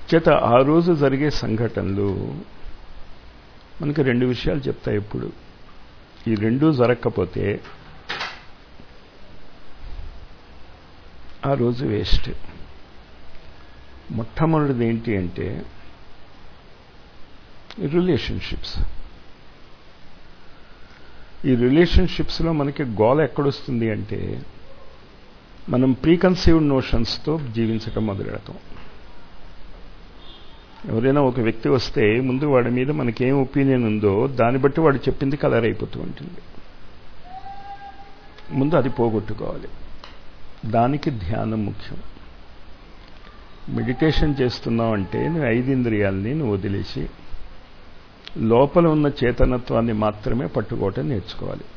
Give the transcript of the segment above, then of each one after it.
చేత ఆ రోజు జరిగే సంఘటనలు మనకి రెండు విషయాలు చెప్తాయి ఎప్పుడు ఈ రెండూ జరగకపోతే ఆ రోజు వేస్ట్ మొట్టమొదటిది ఏంటి అంటే రిలేషన్షిప్స్ ఈ రిలేషన్షిప్స్లో మనకి గోల ఎక్కడొస్తుంది అంటే మనం ప్రీకన్సీవ్డ్ నోషన్స్తో జీవించటం మొదలెడతాం ఎవరైనా ఒక వ్యక్తి వస్తే ముందు వాడి మీద మనకేం ఒపీనియన్ ఉందో దాన్ని బట్టి వాడు చెప్పింది కలర్ అయిపోతూ ఉంటుంది ముందు అది పోగొట్టుకోవాలి దానికి ధ్యానం ముఖ్యం మెడిటేషన్ చేస్తున్నావు అంటే నువ్వు ఐదు ఇంద్రియాలని నువ్వు వదిలేసి లోపల ఉన్న చేతనత్వాన్ని మాత్రమే పట్టుకోవటం నేర్చుకోవాలి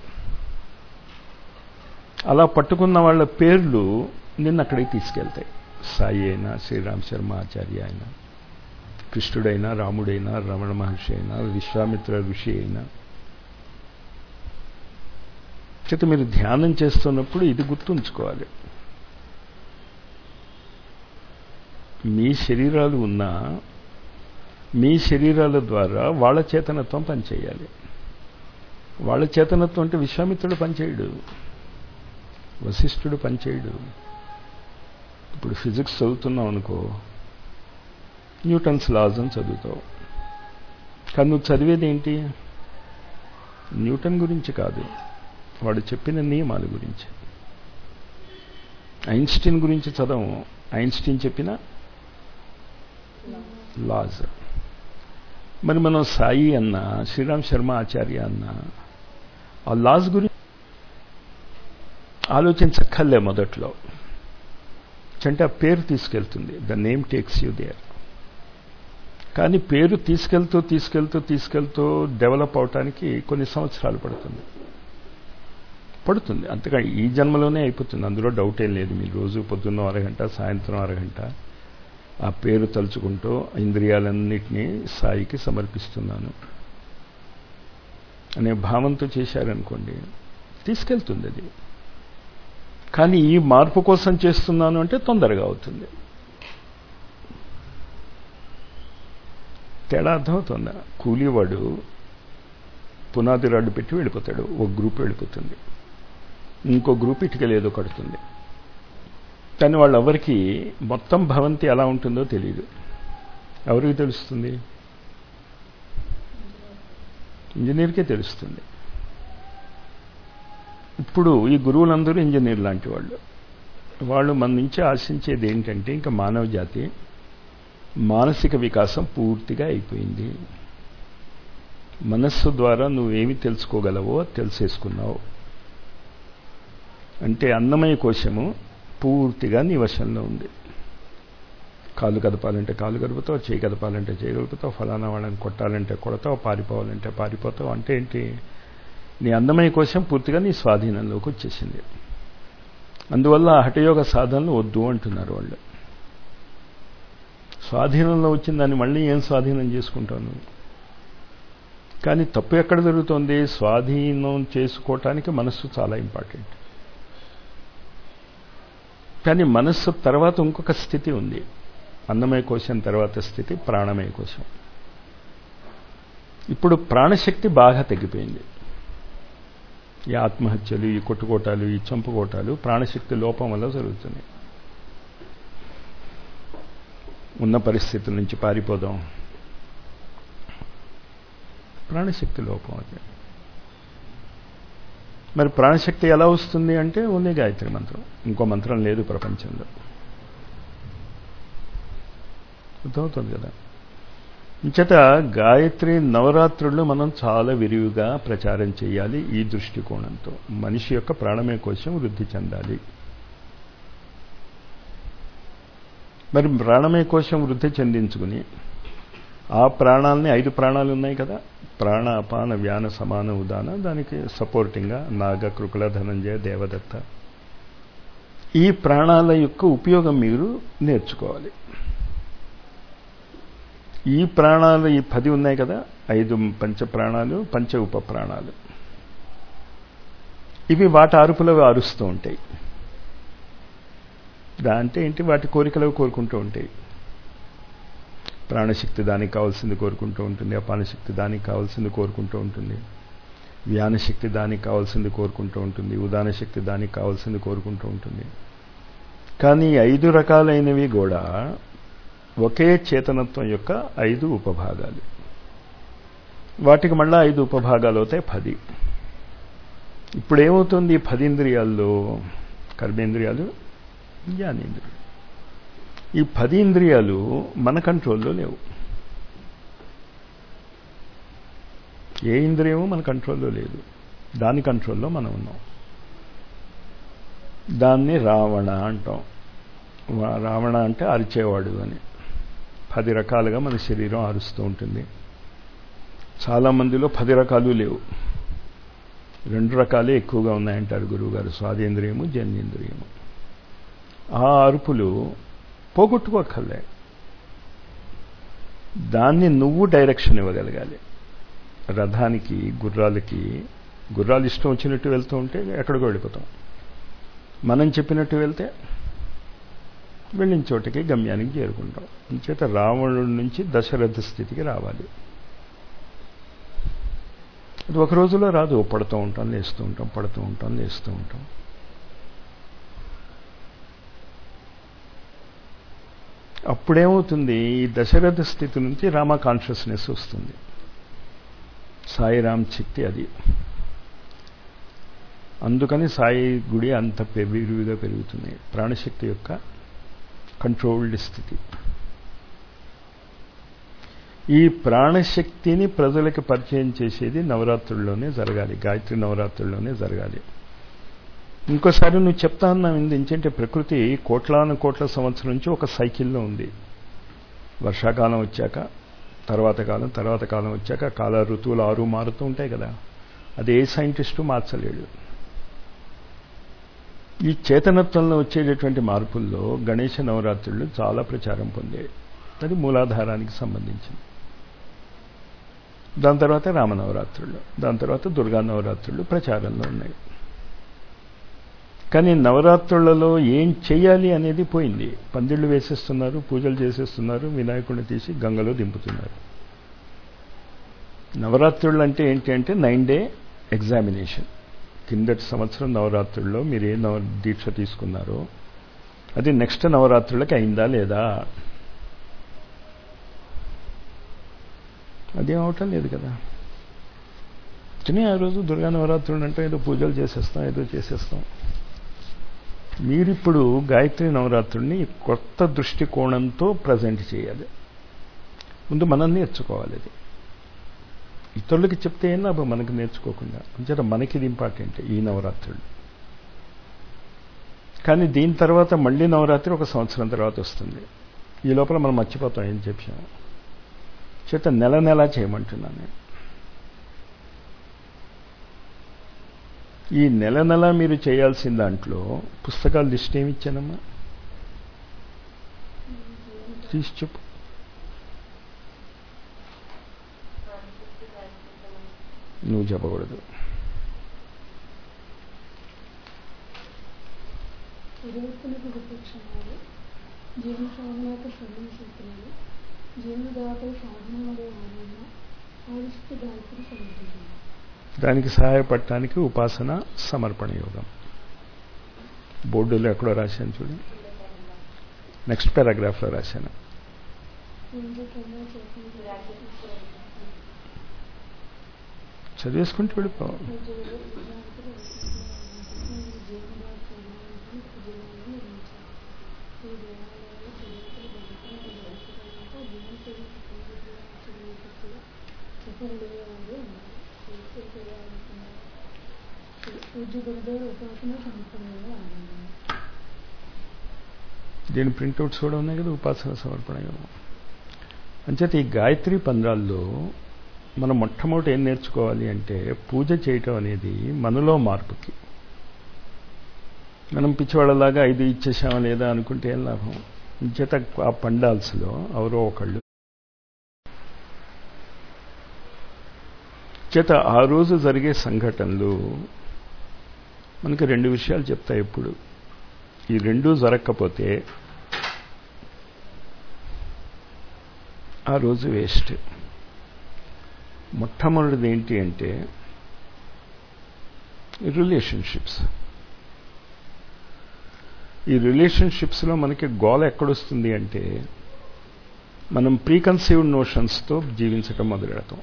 అలా పట్టుకున్న వాళ్ళ పేర్లు నిన్ను అక్కడికి తీసుకెళ్తాయి సాయి అయినా శ్రీరామ్ శర్మ ఆచార్య అయినా కృష్ణుడైనా రాముడైనా రమణ మహర్షి అయినా విశ్వామిత్ర ఋషి అయినా చేత మీరు ధ్యానం చేస్తున్నప్పుడు ఇది గుర్తుంచుకోవాలి మీ శరీరాలు ఉన్నా మీ శరీరాల ద్వారా వాళ్ళ చేతనత్వం పనిచేయాలి వాళ్ళ చేతనత్వం అంటే విశ్వామిత్రుడు పనిచేయడు వశిష్ఠుడు పనిచేయడు ఇప్పుడు ఫిజిక్స్ చదువుతున్నావు అనుకో న్యూటన్స్ లాజ్ అని చదువుతావు కానీ నువ్వు చదివేది ఏంటి న్యూటన్ గురించి కాదు వాడు చెప్పిన నియమాల గురించి ఐన్స్టీన్ గురించి చదవము ఐన్స్టీన్ చెప్పిన లాజ్ మరి మనం సాయి అన్న శ్రీరామ్ శర్మ ఆచార్య అన్న ఆ లాస్ గురించి ఆలోచించక్కర్లే మొదట్లో అంటే ఆ పేరు తీసుకెళ్తుంది the name takes you there కానీ పేరు తీసుకెళ్తూ తీసుకెళ్తూ తీసుకెళ్తూ డెవలప్ అవటానికి కొన్ని సంవత్సరాలు పడుతుంది పడుతుంది అంతగా ఈ జన్మలోనే అయిపోతుంది అందులో డౌట్ ఏం లేదు మీరు రోజు పొద్దున్న అరగంట సాయంత్రం అరగంట ఆ పేరు తలుచుకుంటూ ఇంద్రియాలన్నిటినీ సాయికి సమర్పిస్తున్నాను అనే భావంతో చేశారనుకోండి తీసుకెళ్తుంది అది కానీ ఈ మార్పు కోసం చేస్తున్నాను అంటే తొందరగా అవుతుంది తేడా అర్థమవుతుందా కూలీవాడు పునాది రాడ్డు పెట్టి వెళ్ళిపోతాడు ఒక గ్రూప్ వెళ్ళిపోతుంది ఇంకో గ్రూప్ ఇటుకలేదో కడుతుంది కానీ వాళ్ళెవరికి మొత్తం భవంతి ఎలా ఉంటుందో తెలియదు ఎవరికి తెలుస్తుంది ఇంజనీర్కే తెలుస్తుంది ఇప్పుడు ఈ గురువులందరూ ఇంజనీర్ లాంటి వాళ్ళు వాళ్ళు మన నుంచి ఆశించేది ఏంటంటే ఇంకా మానవ జాతి మానసిక వికాసం పూర్తిగా అయిపోయింది మనస్సు ద్వారా నువ్వేమి తెలుసుకోగలవో తెలిసేసుకున్నావు అంటే అన్నమయ కోశము పూర్తిగా నీ వశంలో ఉంది కాలు కదపాలంటే కాలు కదుపుతావు చేయి కదపాలంటే చేయగలుగుతావు ఫలానా వాళ్ళని కొట్టాలంటే కొడతావు పారిపోవాలంటే పారిపోతావు అంటే ఏంటి నీ అందమయ కోశం పూర్తిగా నీ స్వాధీనంలోకి వచ్చేసింది అందువల్ల హఠయోగ సాధనలు వద్దు అంటున్నారు వాళ్ళు స్వాధీనంలో వచ్చిన దాన్ని మళ్ళీ ఏం స్వాధీనం చేసుకుంటాను కానీ తప్పు ఎక్కడ జరుగుతోంది స్వాధీనం చేసుకోవటానికి మనస్సు చాలా ఇంపార్టెంట్ కానీ మనస్సు తర్వాత ఇంకొక స్థితి ఉంది అన్నమయ కోశం తర్వాత స్థితి ప్రాణమయ కోశం ఇప్పుడు ప్రాణశక్తి బాగా తగ్గిపోయింది ఈ ఆత్మహత్యలు ఈ కొట్టుకోటాలు ఈ చంపుకోటాలు ప్రాణశక్తి లోపం వల్ల జరుగుతున్నాయి ఉన్న పరిస్థితుల నుంచి పారిపోదాం ప్రాణశక్తి లోపం అది మరి ప్రాణశక్తి ఎలా వస్తుంది అంటే ఉంది గాయత్రి మంత్రం ఇంకో మంత్రం లేదు ప్రపంచంలో అర్థమవుతుంది కదా ఇంచేత గాయత్రి నవరాత్రులు మనం చాలా విరివిగా ప్రచారం చేయాలి ఈ దృష్టికోణంతో మనిషి యొక్క ప్రాణమే కోసం వృద్ధి చెందాలి మరి ప్రాణమే కోసం వృద్ధి చెందించుకుని ఆ ప్రాణాలని ఐదు ప్రాణాలు ఉన్నాయి కదా ప్రాణ అపాన వ్యాన సమాన ఉదాన దానికి సపోర్టింగ్గా నాగ కృకుల ధనంజయ దేవదత్త ఈ ప్రాణాల యొక్క ఉపయోగం మీరు నేర్చుకోవాలి ఈ ప్రాణాలు ఈ పది ఉన్నాయి కదా ఐదు పంచ ప్రాణాలు పంచ ఉప ప్రాణాలు ఇవి వాటి అరుపులు అరుస్తూ ఉంటాయి దాంటే ఏంటి వాటి కోరికలు కోరుకుంటూ ఉంటాయి ప్రాణశక్తి దానికి కావాల్సింది కోరుకుంటూ ఉంటుంది అపానశక్తి దానికి కావాల్సింది కోరుకుంటూ ఉంటుంది వ్యానశక్తి దానికి కావాల్సింది కోరుకుంటూ ఉంటుంది ఉదాన శక్తి దానికి కావాల్సింది కోరుకుంటూ ఉంటుంది కానీ ఐదు రకాలైనవి కూడా ఒకే చేతనత్వం యొక్క ఐదు ఉపభాగాలు వాటికి మళ్ళా ఐదు ఉపభాగాలు అవుతాయి పది ఇప్పుడు ఏమవుతుంది ఈ పది ఇంద్రియాల్లో కర్మేంద్రియాలు జ్ఞానేంద్రియాలు ఈ పది ఇంద్రియాలు మన కంట్రోల్లో లేవు ఏ ఇంద్రియము మన కంట్రోల్లో లేదు దాని కంట్రోల్లో మనం ఉన్నాం దాన్ని రావణ అంటాం రావణ అంటే అరిచేవాడు అని పది రకాలుగా మన శరీరం అరుస్తూ ఉంటుంది చాలామందిలో పది రకాలు లేవు రెండు రకాలే ఎక్కువగా ఉన్నాయంటారు గురువుగారు స్వాదేంద్రియము జన్యేంద్రియము ఆ అరుపులు పోగొట్టుకోకర్లే దాన్ని నువ్వు డైరెక్షన్ ఇవ్వగలగాలి రథానికి గుర్రాలకి గుర్రాలు ఇష్టం వచ్చినట్టు వెళ్తూ ఉంటే ఎక్కడికో వెళ్ళిపోతాం మనం చెప్పినట్టు వెళ్తే వెళ్ళిన చోటకి గమ్యానికి చేరుకుంటాం అంచేత రావణుడి నుంచి దశరథ స్థితికి రావాలి అది ఒక రోజులో రాదు పడుతూ ఉంటాం లేస్తూ ఉంటాం పడుతూ ఉంటాం లేస్తూ ఉంటాం అప్పుడేమవుతుంది ఈ దశరథ స్థితి నుంచి రామ కాన్షియస్నెస్ వస్తుంది సాయిరామ్ శక్తి అది అందుకని సాయి గుడి అంత విరివిగా పెరుగుతుంది ప్రాణశక్తి యొక్క కంట్రోల్డ్ స్థితి ఈ ప్రాణశక్తిని ప్రజలకు పరిచయం చేసేది నవరాత్రుల్లోనే జరగాలి గాయత్రి నవరాత్రుల్లోనే జరగాలి ఇంకోసారి నువ్వు చెప్తా ఉన్నావు ఎందుకంటే ప్రకృతి కోట్లాను కోట్ల సంవత్సరం నుంచి ఒక సైకిల్లో ఉంది వర్షాకాలం వచ్చాక తర్వాత కాలం తర్వాత కాలం వచ్చాక కాల ఋతువులు ఆరు మారుతూ ఉంటాయి కదా అది ఏ సైంటిస్టు మార్చలేడు ఈ చేతనత్వంలో వచ్చేటటువంటి మార్పుల్లో గణేష నవరాత్రులు చాలా ప్రచారం పొందాయి అది మూలాధారానికి సంబంధించింది దాని తర్వాత రామనవరాత్రులు దాని తర్వాత దుర్గా నవరాత్రులు ప్రచారంలో ఉన్నాయి కానీ నవరాత్రులలో ఏం చెయ్యాలి అనేది పోయింది పందిళ్ళు వేసేస్తున్నారు పూజలు చేసేస్తున్నారు వినాయకుడిని తీసి గంగలో దింపుతున్నారు నవరాత్రులు అంటే ఏంటి అంటే నైన్ డే ఎగ్జామినేషన్ కిందటి సంవత్సరం నవరాత్రుల్లో మీరు ఏ నవ దీక్ష తీసుకున్నారో అది నెక్స్ట్ నవరాత్రులకి అయిందా లేదా అదేం అవటం లేదు కదా కానీ ఆ రోజు దుర్గా నవరాత్రులు అంటే ఏదో పూజలు చేసేస్తాం ఏదో చేసేస్తాం మీరిప్పుడు గాయత్రి నవరాత్రుల్ని కొత్త దృష్టికోణంతో ప్రజెంట్ చేయాలి ముందు మనం నేర్చుకోవాలి అది ఇతరులకి చెప్తే ఏం లాభం మనకి నేర్చుకోకుండా అంచేత మనకి ఇది ఇంపార్టెంట్ ఈ నవరాత్రులు కానీ దీని తర్వాత మళ్ళీ నవరాత్రి ఒక సంవత్సరం తర్వాత వస్తుంది ఈ లోపల మనం మర్చిపోతాం ఏం చెప్పాము చేత నెల నెల చేయమంటున్నాను నేను ఈ నెల నెల మీరు చేయాల్సిన దాంట్లో పుస్తకాల లిస్ట్ ఏమి ఇచ్చానమ్మా తీసి చెప్పు నువ్వు చెప్పకూడదు ఉదయత్తులకు విపక్షణాలు జీవన సాధనాక శ్రవణ సూత్రాలు జీవనదాత సాధనములు ఆనంద ఆదిశక్తి గాయత్రి సమర్థించింది దానికి సహాయపడటానికి ఉపాసన సమర్పణ యోగం బోర్డులో ఎక్కడో రాశాను చూడు నెక్స్ట్ పారాగ్రాఫ్లో రాశాను ఇంద్రకన్నా చేసిన చదివేసుకుంటూ వెళ్ళిపో పూజ్య గురుదేవ ఉపాసన సంపన్నంగా ఆనందం దీని ప్రింట్అవుట్స్ కూడా ఉన్నాయి కదా ఉపాసన సమర్పణ యోగం అంచేత ఈ గాయత్రి పంద్రాల్లో మనం మొట్టమొదటి ఏం నేర్చుకోవాలి అంటే పూజ చేయటం అనేది మనలో మార్పుకి మనం పిచ్చివాళ్ళలాగా ఐదు ఇచ్చేసామా లేదా అనుకుంటే ఏం లాభం చేత ఆ పండాల్స్లో ఎవరో ఒకళ్ళు చేత ఆ రోజు జరిగే సంఘటనలు మనకి రెండు విషయాలు చెప్తాయి ఎప్పుడు ఈ రెండూ జరగకపోతే ఆ రోజు వేస్ట్ మొట్టమొదటిది ఏంటి అంటే రిలేషన్షిప్స్ ఈ రిలేషన్షిప్స్లో మనకి గోల ఎక్కడొస్తుంది అంటే మనం ప్రీకన్సీవ్డ్ నోషన్స్తో జీవించటం మొదలెడతాం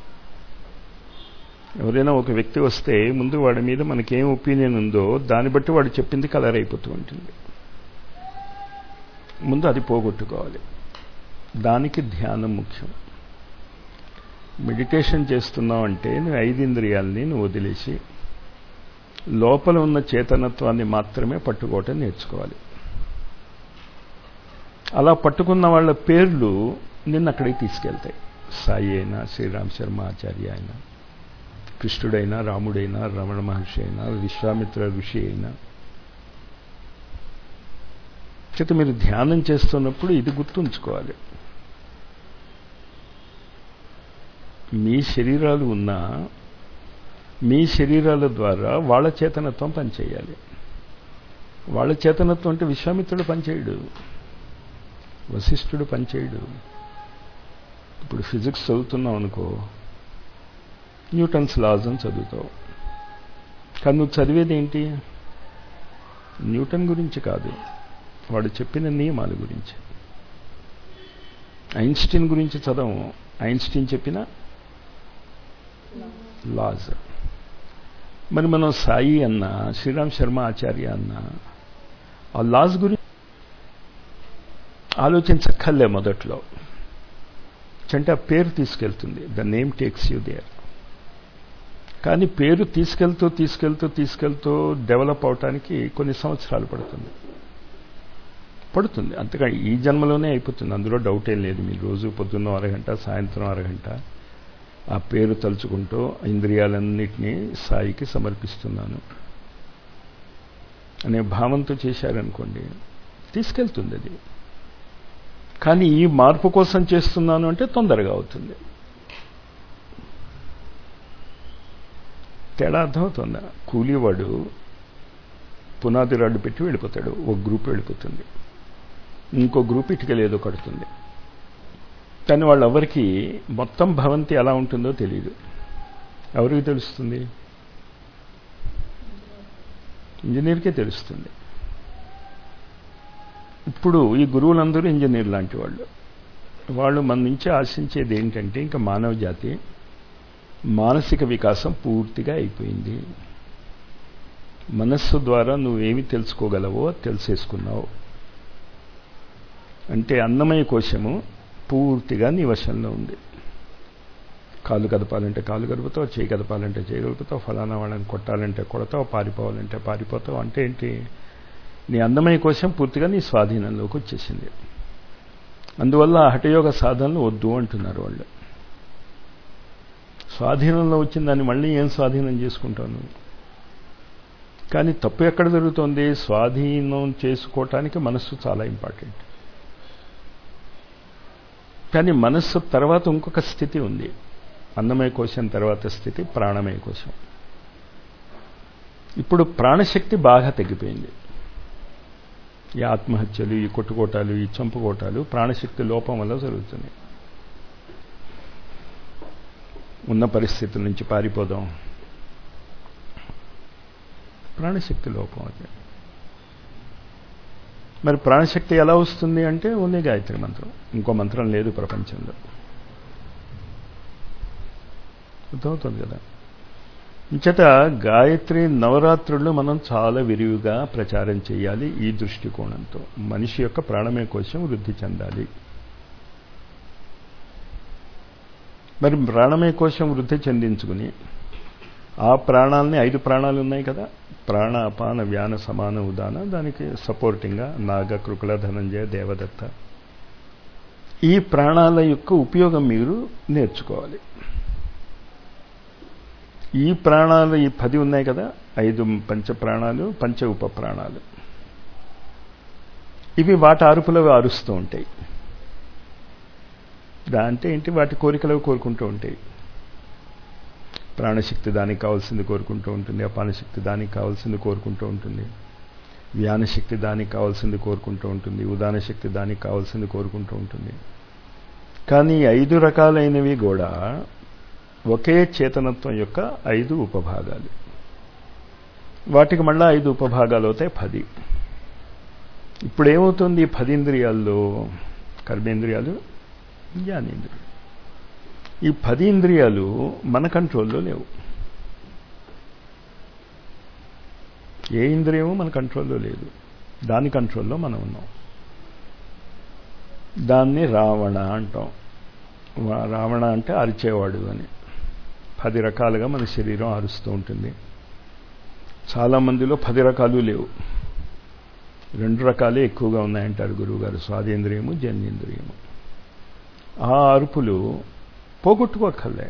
ఎవరైనా ఒక వ్యక్తి వస్తే ముందు వాడి మీద మనకేం ఒపీనియన్ ఉందో దాన్ని బట్టి వాడు చెప్పింది కలర్ అయిపోతూ ఉంటుంది ముందు అది పోగొట్టుకోవాలి దానికి ధ్యానం ముఖ్యం మెడిటేషన్ చేస్తున్నావు అంటే నువ్వు ఐదు ఇంద్రియాలని నువ్వు వదిలేసి లోపల ఉన్న చేతనత్వాన్ని మాత్రమే పట్టుకోవటం నేర్చుకోవాలి అలా పట్టుకున్న వాళ్ళ పేర్లు నిన్ను అక్కడికి తీసుకెళ్తాయి సాయి అయినా శ్రీరామ్ శర్మ ఆచార్య అయినా కృష్ణుడైనా రాముడైనా రమణ మహర్షి అయినా విశ్వామిత్ర ఋషి అయినా చేత మీరు ధ్యానం చేస్తున్నప్పుడు ఇది గుర్తుంచుకోవాలి మీ శరీరాలు ఉన్నా మీ శరీరాల ద్వారా వాళ్ళ చేతనత్వం పనిచేయాలి వాళ్ళ చేతనత్వం అంటే విశ్వామిత్రుడు పనిచేయడు వశిష్ఠుడు పనిచేయడు ఇప్పుడు ఫిజిక్స్ చదువుతున్నావు అనుకో న్యూటన్స్ లాజ్ అని చదువుతావు కానీ నువ్వు చదివేది ఏంటి న్యూటన్ గురించి కాదు వాడు చెప్పిన నియమాల గురించి ఐన్స్టీన్ గురించి చదవము ఐన్స్టీన్ చెప్పిన లాజ్ మరి మనం సాయి అన్న శ్రీరామ్ శర్మ ఆచార్య అన్న ఆ లాస్ గురించి ఆలోచించక్కర్లే మొదట్లో అంటే ఆ పేరు తీసుకెళ్తుంది the name takes you there కానీ పేరు తీసుకెళ్తూ తీసుకెళ్తూ తీసుకెళ్తూ డెవలప్ అవటానికి కొన్ని సంవత్సరాలు పడుతుంది పడుతుంది అంతగా ఈ జన్మలోనే అయిపోతుంది అందులో డౌట్ ఏం లేదు మీరు రోజు పొద్దున్న అరగంట సాయంత్రం అరగంట ఆ పేరు తలుచుకుంటూ ఇంద్రియాలన్నిటినీ సాయికి సమర్పిస్తున్నాను అనే భావంతో చేశారనుకోండి తీసుకెళ్తుంది అది కానీ ఈ మార్పు కోసం చేస్తున్నాను అంటే తొందరగా అవుతుంది తేడా అర్థమవుతుందా కూలీవాడు పునాది రాడ్డు పెట్టి వెళ్ళిపోతాడు ఒక గ్రూప్ వెళ్ళిపోతుంది ఇంకో గ్రూప్ ఇటుకలేదో కడుతుంది కానీ వాళ్ళెవరికి మొత్తం భవంతి ఎలా ఉంటుందో తెలియదు ఎవరికి తెలుస్తుంది ఇంజనీర్కే తెలుస్తుంది ఇప్పుడు ఈ గురువులందరూ ఇంజనీర్ లాంటి వాళ్ళు వాళ్ళు మన నుంచి ఆశించేది ఏంటంటే ఇంకా మానవ జాతి మానసిక వికాసం పూర్తిగా అయిపోయింది మనస్సు ద్వారా నువ్వేమి తెలుసుకోగలవో తెలిసేసుకున్నావు అంటే అన్నమయ కోశము పూర్తిగా నీ వశంలో ఉంది కాలు కదపాలంటే కాలు కదుపుతావు చేయి కదపాలంటే చేయగలుగుతావు ఫలానా వాళ్ళని కొట్టాలంటే కొడతావు పారిపోవాలంటే పారిపోతావు అంటే ఏంటి నీ అందమయ కోశం పూర్తిగా నీ స్వాధీనంలోకి వచ్చేసింది అందువల్ల హఠయోగ సాధనలు వద్దు అంటున్నారు వాళ్ళు స్వాధీనంలో వచ్చిన దాన్ని మళ్ళీ ఏం స్వాధీనం చేసుకుంటాను కానీ తప్పు ఎక్కడ జరుగుతోంది స్వాధీనం చేసుకోవటానికి మనస్సు చాలా ఇంపార్టెంట్ కానీ మనస్సు తర్వాత ఇంకొక స్థితి ఉంది అన్నమయ కోశం తర్వాత స్థితి ప్రాణమయ కోశం ఇప్పుడు ప్రాణశక్తి బాగా తగ్గిపోయింది ఈ ఆత్మహత్యలు ఈ కొట్టుకోటాలు ఈ చంపుకోటాలు ప్రాణశక్తి లోపం వల్ల జరుగుతున్నాయి ఉన్న పరిస్థితుల నుంచి పారిపోదాం ప్రాణశక్తి లోపం అది మరి ప్రాణశక్తి ఎలా వస్తుంది అంటే ఉంది గాయత్రి మంత్రం ఇంకో మంత్రం లేదు ప్రపంచంలో అర్థమవుతుంది కదా ఇంచేత గాయత్రి నవరాత్రులు మనం చాలా విరివిగా ప్రచారం చేయాలి ఈ దృష్టికోణంతో మనిషి యొక్క ప్రాణమే కోసం వృద్ధి చెందాలి మరి ప్రాణమే కోసం వృద్ధి చెందించుకుని ఆ ప్రాణాలని ఐదు ప్రాణాలు ఉన్నాయి కదా ప్రాణ అపాన వ్యాన సమాన ఉదాన దానికి సపోర్టింగ్గా నాగ కృకుల ధనంజయ దేవదత్త ఈ ప్రాణాల యొక్క ఉపయోగం మీరు నేర్చుకోవాలి ఈ ప్రాణాలు ఈ పది ఉన్నాయి కదా ఐదు పంచ ప్రాణాలు పంచ ఉప ప్రాణాలు ఇవి వాటి అరుపులు అరుస్తూ ఉంటాయి దాంటే ఏంటి వాటి కోరికలు కోరుకుంటూ ఉంటాయి ప్రాణశక్తి దానికి కావాల్సింది కోరుకుంటూ ఉంటుంది అపానశక్తి దానికి కావాల్సింది కోరుకుంటూ ఉంటుంది వ్యానశక్తి దానికి కావాల్సింది కోరుకుంటూ ఉంటుంది ఉదాన శక్తి దానికి కావాల్సింది కోరుకుంటూ ఉంటుంది కానీ ఈ ఐదు రకాలైనవి కూడా ఒకే చేతనత్వం యొక్క ఐదు ఉపభాగాలు వాటికి మళ్ళా ఐదు ఉపభాగాలు అవుతాయి పది ఇప్పుడు ఏమవుతుంది ఈ పది ఇంద్రియాల్లో కర్మేంద్రియాలు జ్ఞానేంద్రియాలు ఈ పది ఇంద్రియాలు మన కంట్రోల్లో లేవు ఏ ఇంద్రియము మన కంట్రోల్లో లేదు దాని కంట్రోల్లో మనం ఉన్నాం దాన్ని రావణ అంటాం వా- రావణ అంటే అరిచేవాడు అని పది రకాలుగా మన శరీరం అరుస్తూ ఉంటుంది చాలా మందిలో పది రకాలు లేవు రెండు రకాలే ఎక్కువగా ఉన్నాయంటారు గురువుగారు స్వాదేంద్రియము జన్యేంద్రియము ఆ అరుపులు పోగొట్టుకోకర్లే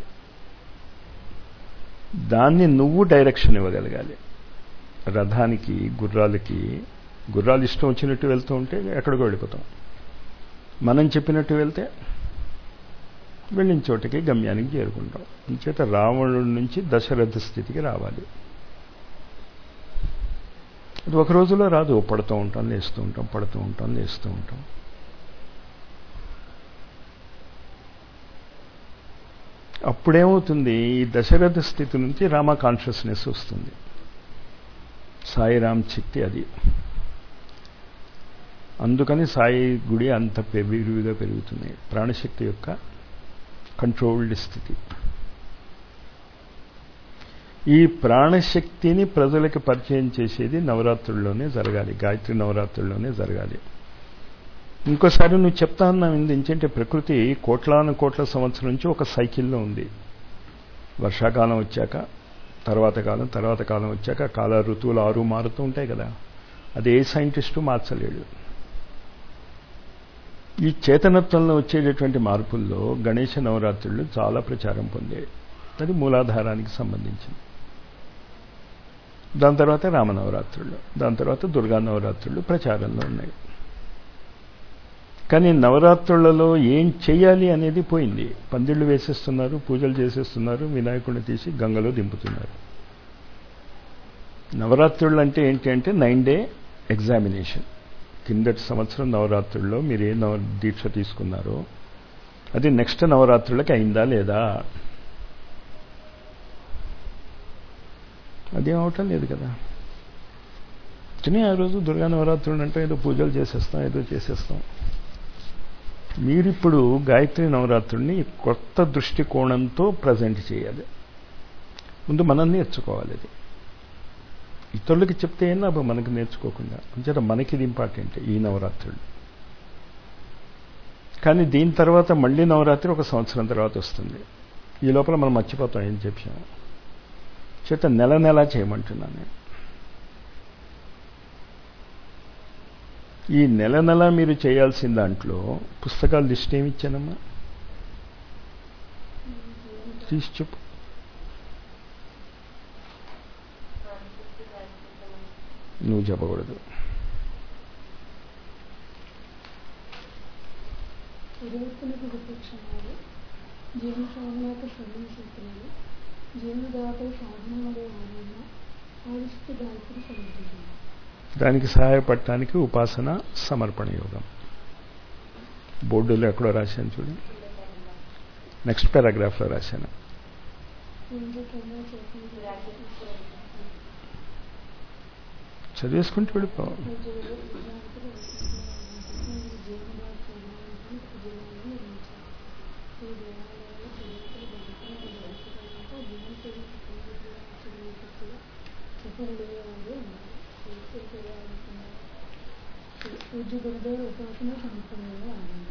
దాన్ని నువ్వు డైరెక్షన్ ఇవ్వగలగాలి రథానికి గుర్రాలకి గుర్రాలు ఇష్టం వచ్చినట్టు వెళ్తూ ఉంటే ఎక్కడికో వెళ్ళిపోతాం మనం చెప్పినట్టు వెళ్తే వెళ్ళిన చోటకి గమ్యానికి చేరుకుంటాం అంచేత రావణుడి నుంచి దశరథ స్థితికి రావాలి అది ఒక రోజులో రాదు పడుతూ ఉంటాం లేస్తూ ఉంటాం పడుతూ ఉంటాం లేస్తూ ఉంటాం అప్పుడేమవుతుంది ఈ దశరథ స్థితి నుంచి రామ కాన్షియస్నెస్ వస్తుంది సాయిరామ్ శక్తి అది అందుకని సాయి గుడి అంత పె- విరివిగా పెరుగుతుంది ప్రాణశక్తి యొక్క కంట్రోల్డ్ స్థితి ఈ ప్రాణశక్తిని ప్రజలకు పరిచయం చేసేది నవరాత్రుల్లోనే జరగాలి గాయత్రి నవరాత్రుల్లోనే జరగాలి ఇంకోసారి నువ్వు చెప్తా ఉన్నావు ఎందుకంటే ప్రకృతి కోట్లాను కోట్ల సంవత్సరం నుంచి ఒక సైకిల్లో ఉంది వర్షాకాలం వచ్చాక తర్వాత కాలం తర్వాత కాలం వచ్చాక కాల ఋతువులు ఆరు మారుతూ ఉంటాయి కదా అది ఏ సైంటిస్టు మార్చలేడు ఈ చేతనత్వంలో వచ్చేటటువంటి మార్పుల్లో గణేష నవరాత్రులు చాలా ప్రచారం పొందాయి అది మూలాధారానికి సంబంధించింది దాని తర్వాత రామనవరాత్రులు దాని తర్వాత దుర్గా నవరాత్రులు ప్రచారంలో ఉన్నాయి కానీ నవరాత్రులలో ఏం చెయ్యాలి అనేది పోయింది పందిళ్ళు వేసేస్తున్నారు పూజలు చేసేస్తున్నారు వినాయకుడిని తీసి గంగలో దింపుతున్నారు నవరాత్రులు అంటే ఏంటి అంటే నైన్ డే ఎగ్జామినేషన్ కిందటి సంవత్సరం నవరాత్రుల్లో మీరు ఏ నవ దీక్ష తీసుకున్నారో అది నెక్స్ట్ నవరాత్రులకి అయిందా లేదా అదేం అవటం లేదు కదా కానీ ఆ రోజు దుర్గా నవరాత్రులు అంటే ఏదో పూజలు చేసేస్తాం ఏదో చేసేస్తాం మీరిప్పుడు గాయత్రి నవరాత్రుల్ని కొత్త దృష్టికోణంతో ప్రజెంట్ చేయాలి ముందు మనం నేర్చుకోవాలి అది ఇతరులకి చెప్తే ఏం లాభం మనకి నేర్చుకోకుండా అంచేత మనకి ఇది ఇంపార్టెంట్ ఈ నవరాత్రులు కానీ దీని తర్వాత మళ్ళీ నవరాత్రి ఒక సంవత్సరం తర్వాత వస్తుంది ఈ లోపల మనం మర్చిపోతాం ఏం చెప్పాము చేత నెల నెల చేయమంటున్నాను నేను ఈ నెల నెల మీరు చేయాల్సిన దాంట్లో పుస్తకాల లిస్ట్ ఏమి ఇచ్చానమ్మా తీసి చెప్పు నువ్వు చెప్పకూడదు ఉదయత్తులకు విపక్షణాలు జీవన సాధనకు శ్రవణ సూత్రాలు జీవనదాత సాధనలో ఆనంద ఆవిష్టి గాయత్రి సమర్థించింది దానికి సహాయపడటానికి ఉపాసన సమర్పణ యోగం బోర్డులో ఎక్కడో రాశాను చూడు నెక్స్ట్ పారాగ్రాఫ్లో రాశాను ఇంద్రకన్నా చేసిన చదివేసుకుంటూ వెళ్ళిపో పూజ్య గురుదేవ ఉపాసన సంపన్నంగా ఆనందం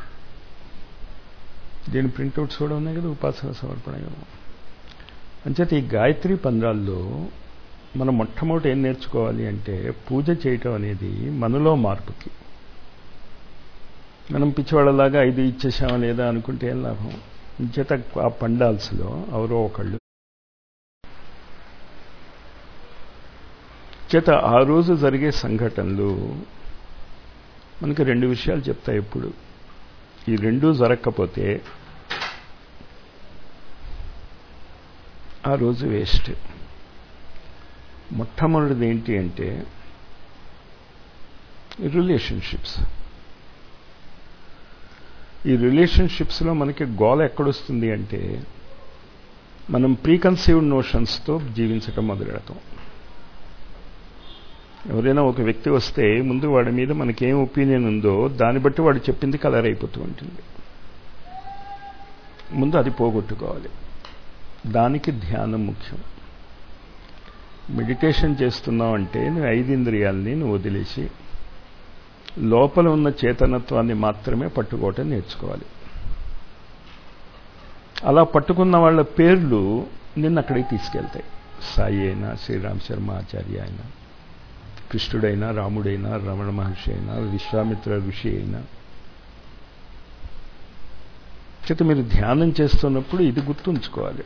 దీని ప్రింట్అవుట్స్ కూడా ఉన్నాయి కదా ఉపాసన సమర్పణ యోగం అంచేత ఈ గాయత్రి పంద్రాల్లో మనం మొట్టమొదటి ఏం నేర్చుకోవాలి అంటే పూజ చేయటం అనేది మనలో మార్పుకి మనం పిచ్చివాళ్ళలాగా ఐదు ఇచ్చేసామా లేదా అనుకుంటే ఏం లాభం చేత ఆ పండాల్స్లో ఎవరో ఒకళ్ళు చేత ఆ రోజు జరిగే సంఘటనలు మనకి రెండు విషయాలు చెప్తాయి ఎప్పుడు ఈ రెండూ జరగకపోతే ఆ రోజు వేస్ట్ మొట్టమొదటిది ఏంటి అంటే రిలేషన్షిప్స్ ఈ రిలేషన్షిప్స్లో మనకి గోల ఎక్కడొస్తుంది అంటే మనం ప్రీకన్సీవ్డ్ నోషన్స్తో జీవించటం మొదలెడతాం ఎవరైనా ఒక వ్యక్తి వస్తే ముందు వాడి మీద మనకేం ఒపీనియన్ ఉందో దాన్ని బట్టి వాడు చెప్పింది కలర్ అయిపోతూ ఉంటుంది ముందు అది పోగొట్టుకోవాలి దానికి ధ్యానం ముఖ్యం మెడిటేషన్ చేస్తున్నావు అంటే నువ్వు ఐదు ఇంద్రియాలని నువ్వు వదిలేసి లోపల ఉన్న చేతనత్వాన్ని మాత్రమే పట్టుకోవటం నేర్చుకోవాలి అలా పట్టుకున్న వాళ్ళ పేర్లు నిన్ను అక్కడికి తీసుకెళ్తాయి సాయి అయినా శ్రీరామ్ శర్మ ఆచార్య అయినా కృష్ణుడైనా రాముడైనా రమణ మహర్షి అయినా విశ్వామిత్ర ఋషి అయినా చేత మీరు ధ్యానం చేస్తున్నప్పుడు ఇది గుర్తుంచుకోవాలి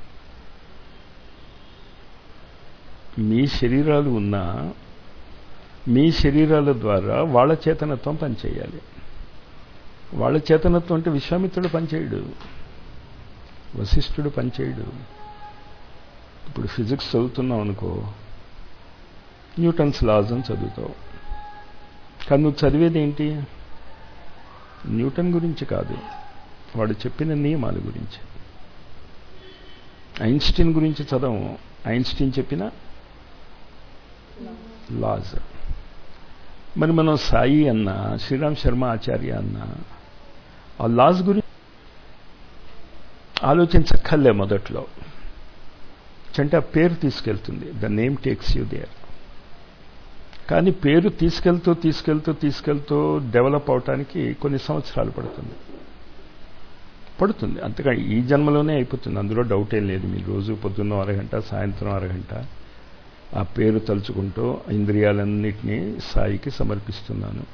మీ శరీరాలు ఉన్నా మీ శరీరాల ద్వారా వాళ్ళ చేతనత్వం పనిచేయాలి వాళ్ళ చేతనత్వం అంటే విశ్వామిత్రుడు పనిచేయడు వశిష్ఠుడు పనిచేయడు ఇప్పుడు ఫిజిక్స్ చదువుతున్నావు అనుకో న్యూటన్స్ లాజ్ అని చదువుతావు కానీ నువ్వు చదివేది ఏంటి న్యూటన్ గురించి కాదు వాడు చెప్పిన నియమాల గురించి ఐన్స్టీన్ గురించి చదవము ఐన్స్టీన్ చెప్పిన లాజ్ మరి మనం సాయి అన్న శ్రీరామ్ శర్మ ఆచార్య అన్న ఆ లాస్ గురించి ఆలోచించక్కర్లే మొదట్లో అంటే ఆ పేరు తీసుకెళ్తుంది the name takes you there కానీ పేరు తీసుకెళ్తూ తీసుకెళ్తూ తీసుకెళ్తూ డెవలప్ అవటానికి కొన్ని సంవత్సరాలు పడుతుంది పడుతుంది అంతగా ఈ జన్మలోనే అయిపోతుంది అందులో డౌట్ ఏం లేదు మీరు రోజు పొద్దున్న అరగంట సాయంత్రం అరగంట ఆ పేరు తలుచుకుంటూ ఇంద్రియాలన్నిటినీ సాయికి సమర్పిస్తున్నాను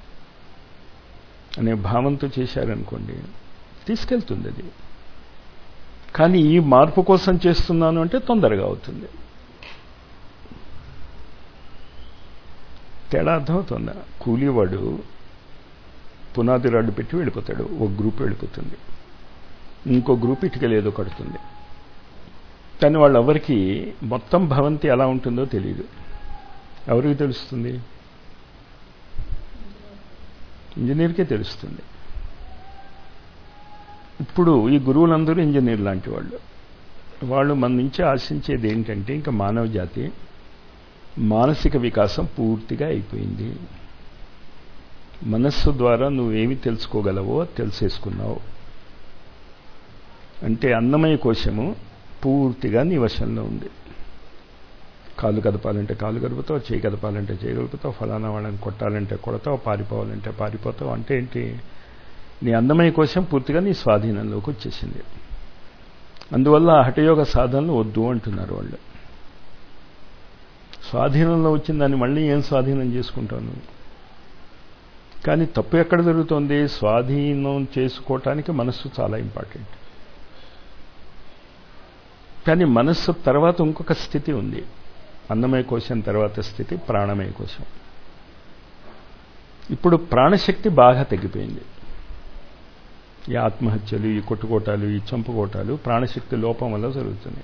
అనే భావంతో చేశారనుకోండి తీసుకెళ్తుంది అది కానీ ఈ మార్పు కోసం చేస్తున్నాను అంటే తొందరగా అవుతుంది తేడా అర్థమవుతుందా కూలీవాడు పునాది రాడ్డు పెట్టి వెళ్ళిపోతాడు ఒక గ్రూప్ వెళ్ళిపోతుంది ఇంకో గ్రూప్ ఇటుకలేదో కడుతుంది కానీ వాళ్ళెవరికి మొత్తం భవంతి ఎలా ఉంటుందో తెలియదు ఎవరికి తెలుస్తుంది ఇంజనీర్కే తెలుస్తుంది ఇప్పుడు ఈ గురువులందరూ ఇంజనీర్ లాంటి వాళ్ళు వాళ్ళు మన నుంచి ఆశించేది ఏంటంటే ఇంకా మానవ జాతి మానసిక వికాసం పూర్తిగా అయిపోయింది మనస్సు ద్వారా నువ్వేమి తెలుసుకోగలవో తెలిసేసుకున్నావు అంటే అన్నమయ కోశము పూర్తిగా నీ వశంలో ఉంది కాలు కదపాలంటే కాలు కదుపుతావు చేయి కదపాలంటే చేయగలుగుతావు ఫలానా వాళ్ళని కొట్టాలంటే కొడతావు పారిపోవాలంటే పారిపోతావు అంటే ఏంటి నీ అందమయ కోశం పూర్తిగా నీ స్వాధీనంలోకి వచ్చేసింది అందువల్ల హఠయోగ సాధనలు వద్దు అంటున్నారు వాళ్ళు స్వాధీనంలో వచ్చిన దాన్ని మళ్ళీ ఏం స్వాధీనం చేసుకుంటాను కానీ తప్పు ఎక్కడ జరుగుతోంది స్వాధీనం చేసుకోవటానికి మనస్సు చాలా ఇంపార్టెంట్ కానీ మనస్సు తర్వాత ఇంకొక స్థితి ఉంది అన్నమయ కోశం తర్వాత స్థితి ప్రాణమయ కోశం ఇప్పుడు ప్రాణశక్తి బాగా తగ్గిపోయింది ఈ ఆత్మహత్యలు ఈ కొట్టుకోటాలు ఈ చంపుకోటాలు ప్రాణశక్తి లోపం వల్ల జరుగుతున్నాయి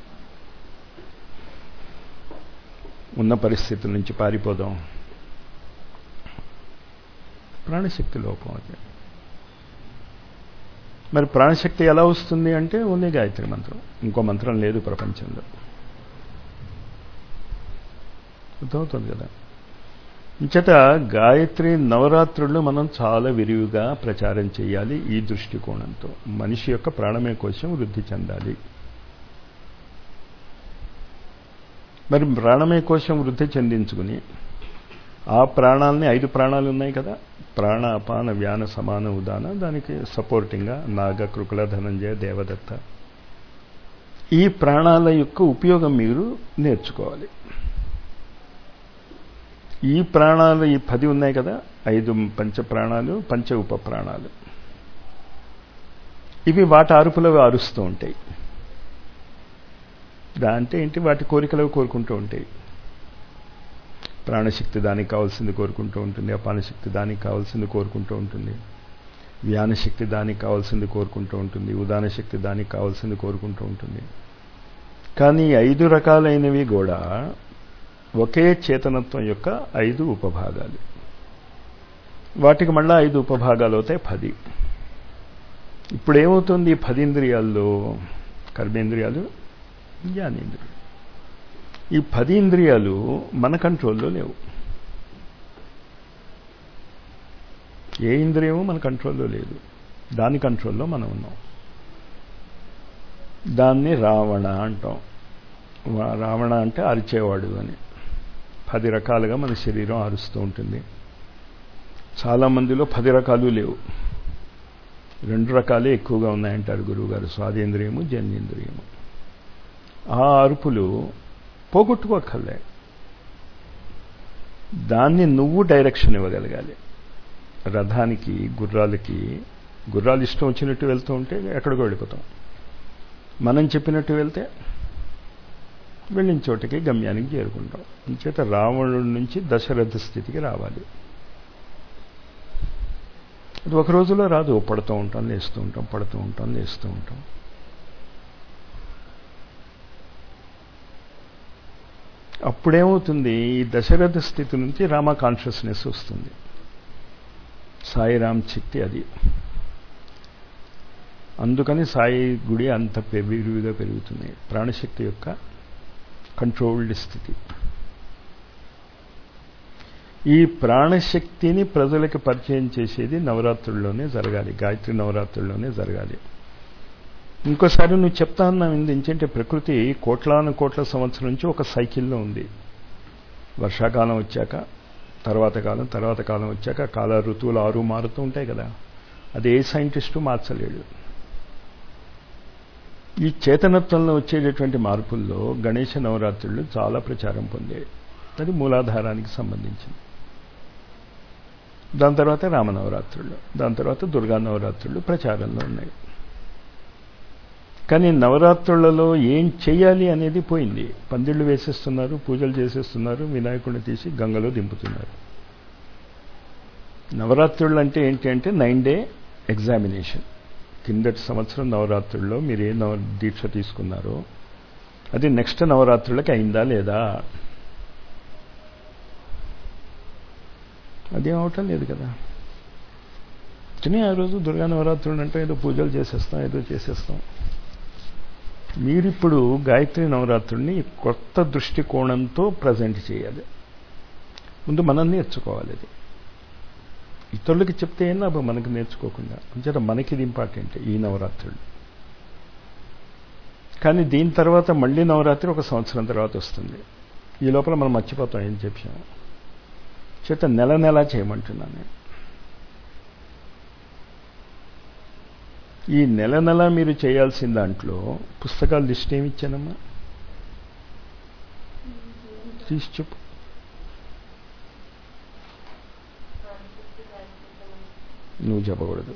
ఉన్న పరిస్థితుల నుంచి పారిపోదాం ప్రాణశక్తి లోపం అది మరి ప్రాణశక్తి ఎలా వస్తుంది అంటే ఉంది గాయత్రి మంత్రం ఇంకో మంత్రం లేదు ప్రపంచంలో అర్థమవుతుంది కదా ఇంచేత గాయత్రి నవరాత్రులు మనం చాలా విరివిగా ప్రచారం చేయాలి ఈ దృష్టికోణంతో మనిషి యొక్క ప్రాణమే కోసం వృద్ధి చెందాలి మరి ప్రాణమే కోసం వృద్ధి చెందించుకుని ఆ ప్రాణాలని ఐదు ప్రాణాలు ఉన్నాయి కదా ప్రాణ అపాన వ్యాన సమాన ఉదాన దానికి సపోర్టింగ్గా నాగ కృకుల ధనంజయ దేవదత్త ఈ ప్రాణాల యొక్క ఉపయోగం మీరు నేర్చుకోవాలి ఈ ప్రాణాలు ఈ పది ఉన్నాయి కదా ఐదు పంచ ప్రాణాలు పంచ ఉప ప్రాణాలు ఇవి వాటి అరుపులు అరుస్తూ ఉంటాయి దాంటే ఏంటి వాటి కోరికలు కోరుకుంటూ ఉంటాయి ప్రాణశక్తి దానికి కావాల్సింది కోరుకుంటూ ఉంటుంది అపానశక్తి దానికి కావాల్సింది కోరుకుంటూ ఉంటుంది వ్యానశక్తి దానికి కావాల్సింది కోరుకుంటూ ఉంటుంది ఉదాన శక్తి దానికి కావాల్సింది కోరుకుంటూ ఉంటుంది కానీ ఐదు రకాలైనవి కూడా ఒకే చేతనత్వం యొక్క ఐదు ఉపభాగాలు వాటికి మళ్ళా ఐదు ఉపభాగాలు అవుతాయి పది ఇప్పుడు ఏమవుతుంది ఈ పది ఇంద్రియాల్లో కర్మేంద్రియాలు జ్ఞానేంద్రియాలు ఈ పది ఇంద్రియాలు మన కంట్రోల్లో లేవు ఏ ఇంద్రియము మన కంట్రోల్లో లేదు దాని కంట్రోల్లో మనం ఉన్నాం దాన్ని రావణ అంటాం వా- రావణ అంటే అరిచేవాడు అని పది రకాలుగా మన శరీరం అరుస్తూ ఉంటుంది చాలా మందిలో పది రకాలు లేవు రెండు రకాలే ఎక్కువగా ఉన్నాయంటారు గురువుగారు స్వాదేంద్రియము జన్యేంద్రియము ఆ అరుపులు పోగొట్టుకోకర్లే దాన్ని నువ్వు డైరెక్షన్ ఇవ్వగలగాలి రథానికి గుర్రాలకి గుర్రాలు ఇష్టం వచ్చినట్టు వెళ్తూ ఉంటే ఎక్కడికో వెళ్ళిపోతాం మనం చెప్పినట్టు వెళ్తే వెళ్ళిన చోటకి గమ్యానికి చేరుకుంటాం అంచేత రావణుడి నుంచి దశరథ స్థితికి రావాలి అది ఒక రోజులో రాదు పడుతూ ఉంటాం లేస్తూ ఉంటాం పడుతూ ఉంటాం లేస్తూ ఉంటాం అప్పుడేమవుతుంది ఈ దశరథ స్థితి నుంచి రామ కాన్షియస్నెస్ వస్తుంది సాయిరామ్ శక్తి అది అందుకని సాయి గుడి అంత పె- విరివిగా పెరుగుతుంది ప్రాణశక్తి యొక్క కంట్రోల్డ్ స్థితి ఈ ప్రాణశక్తిని ప్రజలకు పరిచయం చేసేది నవరాత్రుల్లోనే జరగాలి గాయత్రి నవరాత్రుల్లోనే జరగాలి ఇంకోసారి నువ్వు చెప్తా ఉన్నావు ఎందుకంటే ప్రకృతి కోట్లాను కోట్ల సంవత్సరం నుంచి ఒక సైకిల్లో ఉంది వర్షాకాలం వచ్చాక తర్వాత కాలం తర్వాత కాలం వచ్చాక కాల ఋతువులు ఆరు మారుతూ ఉంటాయి కదా అది ఏ సైంటిస్టు మార్చలేడు ఈ చేతనత్వంలో వచ్చేటటువంటి మార్పుల్లో గణేష నవరాత్రులు చాలా ప్రచారం పొందాయి అది మూలాధారానికి సంబంధించింది దాని తర్వాత రామనవరాత్రులు దాని తర్వాత దుర్గా నవరాత్రులు ప్రచారంలో ఉన్నాయి కానీ నవరాత్రులలో ఏం చెయ్యాలి అనేది పోయింది పందిళ్ళు వేసేస్తున్నారు పూజలు చేసేస్తున్నారు వినాయకుడిని తీసి గంగలో దింపుతున్నారు నవరాత్రులు అంటే ఏంటి అంటే నైన్ డే ఎగ్జామినేషన్ కిందటి సంవత్సరం నవరాత్రుల్లో మీరు ఏ నవ దీక్ష తీసుకున్నారో అది నెక్స్ట్ నవరాత్రులకి అయిందా లేదా అదేం అవటం లేదు కదా కానీ ఆ రోజు దుర్గా నవరాత్రులు అంటే ఏదో పూజలు చేసేస్తాం ఏదో చేసేస్తాం మీరిప్పుడు గాయత్రి నవరాత్రుల్ని కొత్త దృష్టికోణంతో ప్రజెంట్ చేయాలి ముందు మనం నేర్చుకోవాలి అది ఇతరులకి చెప్తే ఏం లాభం మనకి నేర్చుకోకుండా అంచేత మనకి ఇది ఇంపార్టెంట్ ఈ నవరాత్రులు కానీ దీని తర్వాత మళ్ళీ నవరాత్రి ఒక సంవత్సరం తర్వాత వస్తుంది ఈ లోపల మనం మర్చిపోతాం ఏం చెప్పాము చేత నెల నెల చేయమంటున్నాను నేను ఈ నెల నెల మీరు చేయాల్సిన దాంట్లో పుస్తకాల లిస్ట్ ఏమి ఇచ్చానమ్మా తీసి చెప్పు నువ్వు చెప్పకూడదు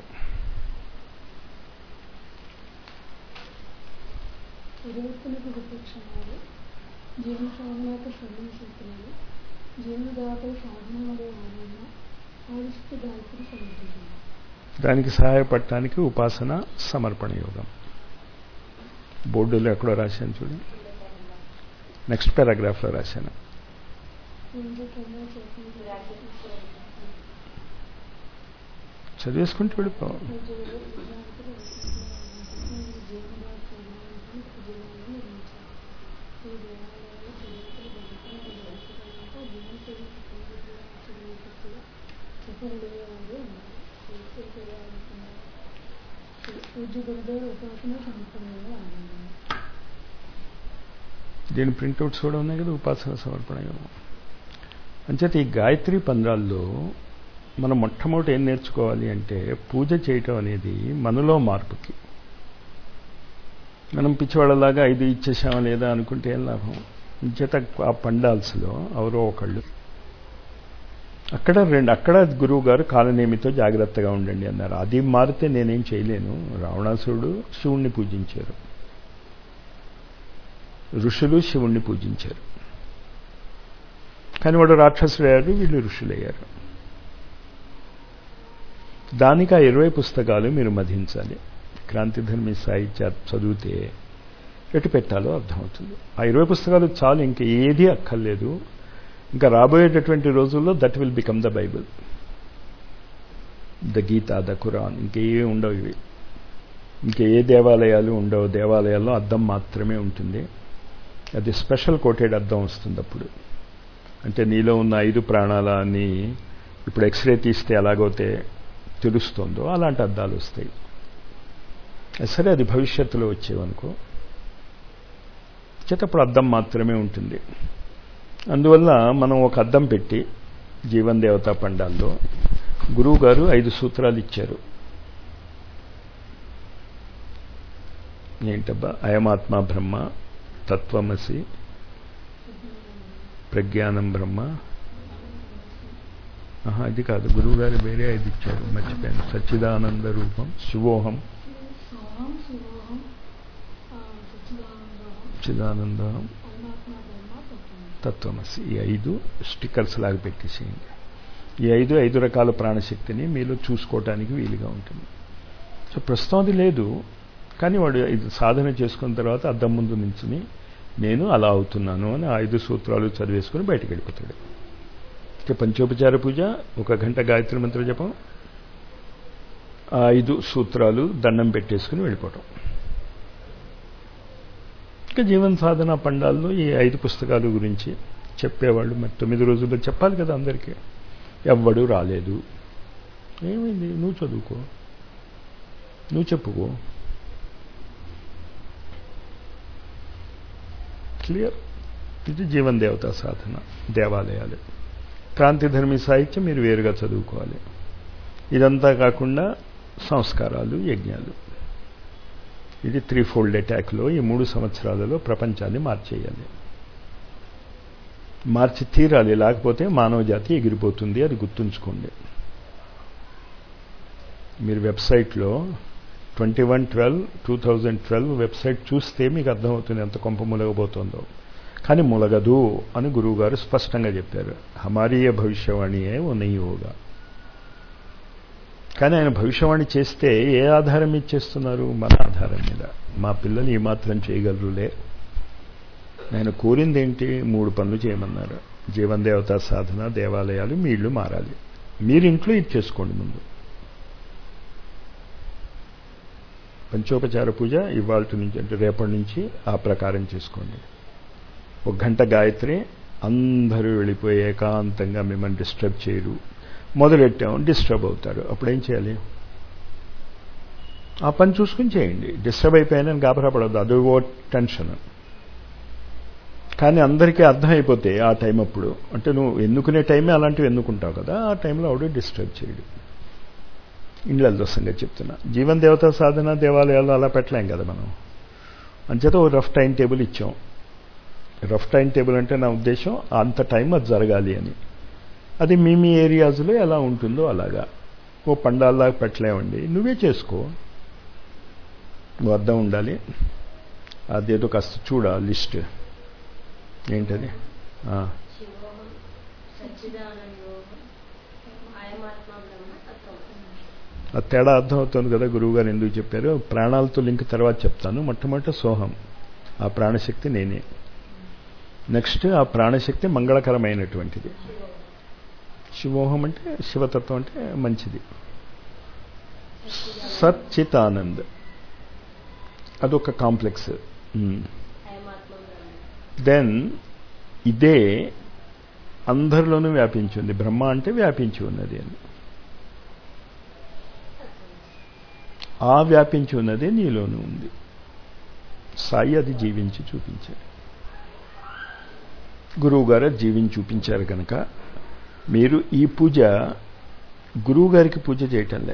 ఉదయత్తులకు విపక్షణాలు జీవన సాధనకు శ్రవణ సూత్రాలు జీవనదాత సాధనలో ఆనంద ఆవిష్టి గాయత్రి సమర్థించింది దానికి సహాయపడటానికి ఉపాసన సమర్పణ యోగం బోర్డులో ఎక్కడో రాశాను చూడు నెక్స్ట్ పారాగ్రాఫ్లో రాశాను ఇంద్రకన్నా చేసిన చదివేసుకుంటూ వెళ్ళిపో పూజ్య గురుదేవ ఉపాసన సంపన్నంగా ఆనందం దీని ప్రింట్అవుట్స్ కూడా ఉన్నాయి కదా ఉపాసన సమర్పణ యోగం అంచేత ఈ గాయత్రి పంద్రాల్లో మనం మొట్టమొదటి ఏం నేర్చుకోవాలి అంటే పూజ చేయటం అనేది మనలో మార్పుకి మనం పిచ్చివాళ్ళలాగా ఐదు ఇచ్చేసామా లేదా అనుకుంటే ఏం లాభం చేత ఆ పండాల్స్లో ఎవరో ఒకళ్ళు అక్కడ రెండు అక్కడ గురువు గారు కాలనేమితో జాగ్రత్తగా ఉండండి అన్నారు అది మారితే నేనేం చేయలేను రావణాసురుడు శివుణ్ణి పూజించారు ఋషులు శివుణ్ణి పూజించారు కానీ వాడు రాక్షసులయ్యారు వీళ్ళు ఋషులయ్యారు దానికి ఆ ఇరవై పుస్తకాలు మీరు మధించాలి క్రాంతిధర్మి సాహిత్య చదివితే ఎటు పెట్టాలో అర్థమవుతుంది ఆ ఇరవై పుస్తకాలు చాలు ఇంకా ఏదీ అక్కర్లేదు ఇంకా రాబోయేటటువంటి రోజుల్లో that will become the Bible the Gita the Quran ఇంకేమీ ఉండవు ఇవి ఇంకా ఏ దేవాలయాలు ఉండవు దేవాలయాల్లో అద్దం మాత్రమే ఉంటుంది అది స్పెషల్ కోటెడ్ అద్దం వస్తుంది అప్పుడు అంటే నీలో ఉన్న ఐదు ప్రాణాలని ఇప్పుడు ఎక్స్రే తీస్తే ఎలాగైతే తెలుస్తుందో అలాంటి అద్దాలు వస్తాయి సరే అది భవిష్యత్తులో వచ్చేవనుకో చేతప్పుడు అద్దం మాత్రమే ఉంటుంది అందువల్ల మనం ఒక అద్దం పెట్టి జీవన్ దేవతా పండాల్లో గురువు గారు ఐదు సూత్రాలు ఇచ్చారు ఏంటబ్బా అయమాత్మ బ్రహ్మ తత్వమసి ప్రజ్ఞానం బ్రహ్మ ఆహా ఇది కాదు గురువు గారు వేరే ఐదు ఇచ్చారు మర్చిపోయాను సచ్చిదానంద రూపం శివోహం సోహం శివోహం ఆ, సచ్చిదానందోహం చిదానంద పరమాత్మ బ్రహ్మ తత్వం తత్వమసి ఈ ఐదు స్టిక్కర్స్ లాగా పెట్టేసేయండి ఈ ఐదు ఐదు రకాల ప్రాణశక్తిని మీలో చూసుకోవటానికి వీలుగా ఉంటుంది సో ప్రస్తుతం అది లేదు కానీ వాడు ఇది సాధన చేసుకున్న తర్వాత అద్దం ముందు నించుని నేను అలా అవుతున్నాను అని ఆ ఐదు సూత్రాలు చదివేసుకుని బయటకు వెళ్ళిపోతాడు ఇక పంచోపచార పూజ ఒక గంట గాయత్రి మంత్ర జపం ఆ ఐదు సూత్రాలు దండం పెట్టేసుకుని వెళ్ళిపోవటం ఇక జీవన సాధన పండాల్లో ఈ ఐదు పుస్తకాల గురించి చెప్పేవాళ్ళు మరి తొమ్మిది రోజుల్లో చెప్పాలి కదా అందరికీ ఎవ్వడు రాలేదు ఏమైంది నువ్వు చదువుకో నువ్వు చెప్పుకో క్లియర్ ఇది జీవన్ దేవతా సాధన దేవాలయాలు క్రాంతిధర్మి సాహిత్యం మీరు వేరుగా చదువుకోవాలి ఇదంతా కాకుండా సంస్కారాలు యజ్ఞాలు ఇది త్రీ ఫోల్డ్ అటాక్లో ఈ మూడు సంవత్సరాలలో ప్రపంచాన్ని మార్చేయాలి మార్చి తీరాలి లేకపోతే మానవ జాతి ఎగిరిపోతుంది అది గుర్తుంచుకోండి మీరు వెబ్సైట్లో twenty one twelve two thousand twelve website చూస్తే మీకు అర్థమవుతుంది ఎంత కొంప ములగబోతుందో కానీ ములగదు అని గురువు గారు స్పష్టంగా చెప్పారు హమారీయ భవిష్యవాణియే ఓ నెయ్యి హోగా కానీ ఆయన భవిష్యవాణి చేస్తే ఏ ఆధారం మీద చేస్తున్నారు మన ఆధారం మీద మా పిల్లలు ఈ మాత్రం చేయగలరులే ఆయన కోరింది ఏంటి మూడు పనులు చేయమన్నారు జీవన్ దేవతా సాధన దేవాలయాలు మీ ఇళ్ళు మారాలి మీరు ఇంట్లో ఇది చేసుకోండి ముందు పంచోపచార పూజ ఇవాళ నుంచి అంటే రేపటి నుంచి ఆ ప్రకారం చేసుకోండి ఒక గంట గాయత్రి అందరూ వెళ్ళిపోయి ఏకాంతంగా మిమ్మల్ని డిస్టర్బ్ చేయరు మొదలెట్టాం డిస్టర్బ్ అవుతారు అప్పుడు ఏం చేయాలి ఆ పని చూసుకుని చేయండి డిస్టర్బ్ అయిపోయానని గాబరా పడవద్దు అది ఓ టెన్షన్ కానీ అందరికీ అర్థమైపోతే ఆ టైం అప్పుడు అంటే నువ్వు ఎన్నుకునే టైమే అలాంటివి ఎన్నుకుంటావు కదా ఆ టైంలో ఆవిడ డిస్టర్బ్ చేయడు ఇండ్లతో సంగతి చెప్తున్నా జీవన్ దేవతా సాధన దేవాలయాల్లో అలా పెట్టలేం కదా మనం అంచేత ఓ రఫ్ టైం టేబుల్ ఇచ్చాం రఫ్ టైం టేబుల్ అంటే నా ఉద్దేశం అంత టైం అది జరగాలి అని అది మీ మీ ఏరియాస్లో ఎలా ఉంటుందో అలాగా ఓ పండాల్లాగా పెట్టలేమండి నువ్వే చేసుకో నువ్వు అర్థం ఉండాలి అదేదో కాస్త చూడ లిస్ట్ ఏంటది ఆ, శివోహం సచ్చిదానందోహం అయమాత్మ బ్రహ్మ తత్వం ఆ తేడా అర్థం అవుతుంది కదా గురువుగారు ఎందుకు చెప్పారు ప్రాణాలతో లింక్ తర్వాత చెప్తాను మొట్టమొదట సోహం ఆ ప్రాణశక్తి నేనే నెక్స్ట్ ఆ ప్రాణశక్తి మంగళకరమైనటువంటిది శివోహం అంటే శివతత్వం అంటే మంచిది సచ్చితానంద్ అదొక కాంప్లెక్స్ అయమాత్మ బ్రహ్మ దెన్ ఇదే అందరిలోనూ వ్యాపించి ఉంది బ్రహ్మ అంటే వ్యాపించి ఉన్నది అని ఆ వ్యాపించి ఉన్నదే నీలోనూ ఉంది సాయి అది జీవించి చూపించారు గురువు గారు అది జీవించి చూపించారు కనుక మీరు ఈ పూజ గురువు గారికి పూజ చేయటంలే